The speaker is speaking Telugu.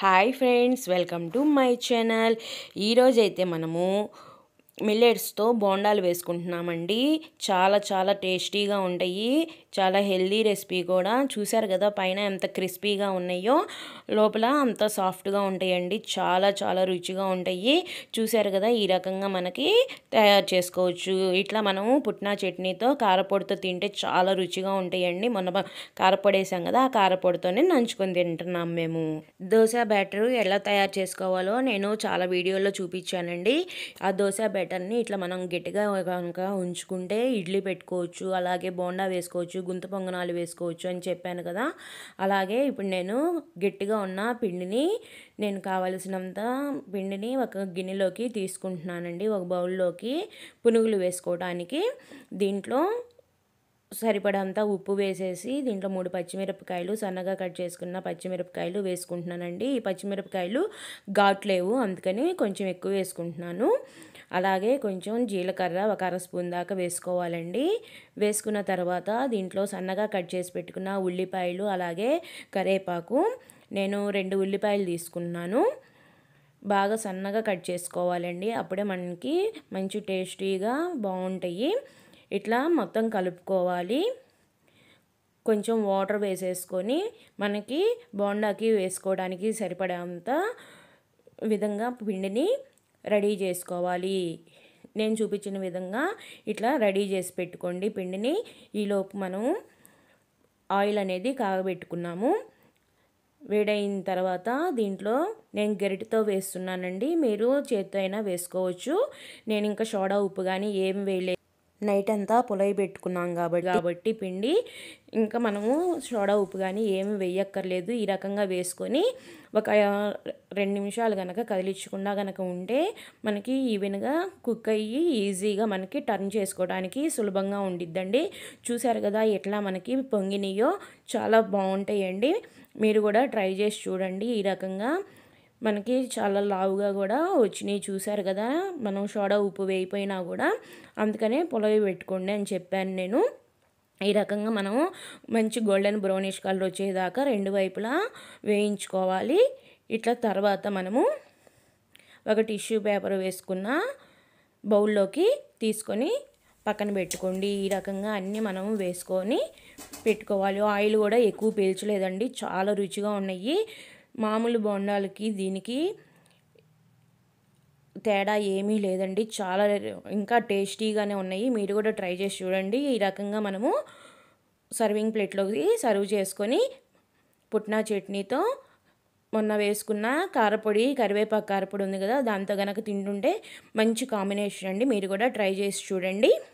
hi friends welcome to my channel ఈరోజైతే మనము మిల్లెట్స్తో బోండాలు వేసుకుంటున్నామండి చాలా చాలా టేస్టీగా ఉంటాయి చాలా హెల్దీ రెసిపీ కూడా చూసారు కదా పైన ఎంత క్రిస్పీగా ఉన్నాయో లోపల అంత సాఫ్ట్గా ఉంటాయండి చాలా చాలా రుచిగా ఉంటాయి చూసారు కదా ఈ రకంగా మనకి తయారు చేసుకోవచ్చు ఇట్లా మనము పుట్నా చట్నీతో కారపొడితో తింటే చాలా రుచిగా ఉంటాయండి మొన్న బ- కారపొడి వేసాం కదా ఆ కారపొడితోనే నంచుకొని తింటున్నాం మేము దోశ బ్యాటర్ ఎలా తయారు చేసుకోవాలో నేను చాలా వీడియోల్లో చూపించానండి ఆ దోశ బ్యాటర్ని ఇట్లా మనం గట్టిగా కనుక ఉంచుకుంటే ఇడ్లీ పెట్టుకోవచ్చు అలాగే బోండా వేసుకోవచ్చు గుంత పొంగనాలు వేసుకోవచ్చు అని చెప్పాను కదా అలాగే ఇప్పుడు నేను గట్టిగా ఉన్న పిండిని నేను కావలసినంత పిండిని ఒక గిన్నెలోకి తీసుకుంటున్నానండి ఒక బౌల్లోకి పునుగులు వేసుకోవడానికి దీంట్లో సరిపడంత ఉప్పు వేసేసి దీంట్లో మూడు పచ్చిమిరపకాయలు సన్నగా కట్ చేసుకున్న పచ్చిమిరపకాయలు వేసుకుంటున్నానండి ఈ పచ్చిమిరపకాయలు ఘాట్ లేవు అందుకని కొంచెం ఎక్కువ వేసుకుంటున్నాను అలాగే కొంచెం జీలకర్ర ఒక అర స్పూన్ దాకా వేసుకోవాలండి వేసుకున్న తర్వాత దీంట్లో సన్నగా కట్ చేసి పెట్టుకున్న ఉల్లిపాయలు అలాగే కరేపాకు నేను రెండు ఉల్లిపాయలు తీసుకున్నాను బాగా సన్నగా కట్ చేసుకోవాలండి అప్పుడే మనకి మంచి టేస్టీగా బాగుంటాయి ఇట్లా మొత్తం కలుపుకోవాలి కొంచెం వాటర్ వేసేసుకొని మనకి బోండాకి వేసుకోవడానికి సరిపడంత విధంగా పిండిని రెడీ చేసుకోవాలి నేను చూపించిన విధంగా ఇట్లా రెడీ చేసి పెట్టుకోండి పిండిని ఈలోపు మనం ఆయిల్ అనేది కాగబెట్టుకున్నాము వేడైన తర్వాత దీంట్లో నేను గరిటతో వేస్తున్నానండి మీరు చేతితో అయినా వేసుకోవచ్చు నేను ఇంకా సోడా ఉప్పు కానీ ఏం వేయలేదు నైట్ అంతా పులయి పెట్టుకున్నాం కాబట్టి కాబట్టి పిండి ఇంకా మనము సోడా ఉప్పు కానీ ఏమి వేయక్కర్లేదు ఈ రకంగా వేసుకొని ఒక రెండు నిమిషాలు కనుక కదిలించకుండా కనుక ఉంటే మనకి ఈవెన్గా కుక్ అయ్యి ఈజీగా మనకి టర్న్ చేసుకోవడానికి సులభంగా ఉండిద్దండి చూసారు కదా ఎట్లా మనకి పొంగినాయో చాలా బాగుంటాయండి మీరు కూడా ట్రై చేసి చూడండి ఈ రకంగా మనకి చాలా లావుగా కూడా వచ్చినాయి చూసారు కదా మనం సోడా ఉప్పు వేయిపోయినా కూడా అందుకనే పొలవి పెట్టుకోండి అని చెప్పాను నేను ఈ రకంగా మనము మంచి గోల్డెన్ బ్రౌనిష్ కలర్ వచ్చేదాకా రెండు వైపులా వేయించుకోవాలి ఇట్లా తర్వాత మనము ఒక టిష్యూ పేపర్ వేసుకున్న బౌల్లోకి తీసుకొని పక్కన పెట్టుకోండి ఈ రకంగా అన్నీ మనం వేసుకొని పెట్టుకోవాలి ఆయిల్ కూడా ఎక్కువ పీల్చలేదండి చాలా రుచిగా ఉన్నాయి మామూలు బొండాలకి దీనికి తేడా ఏమీ లేదండి చాలా ఇంకా టేస్టీగానే ఉన్నాయి మీరు కూడా ట్రై చేసి చూడండి ఈ రకంగా మనము సర్వింగ్ ప్లేట్లోకి సర్వ్ చేసుకొని పుట్నా చట్నీతో మొన్న వేసుకున్న కారపొడి కరివేపాకు కారపొడి ఉంది కదా దాంతో గనక తింటుంటే మంచి కాంబినేషన్ అండి మీరు కూడా ట్రై చేసి చూడండి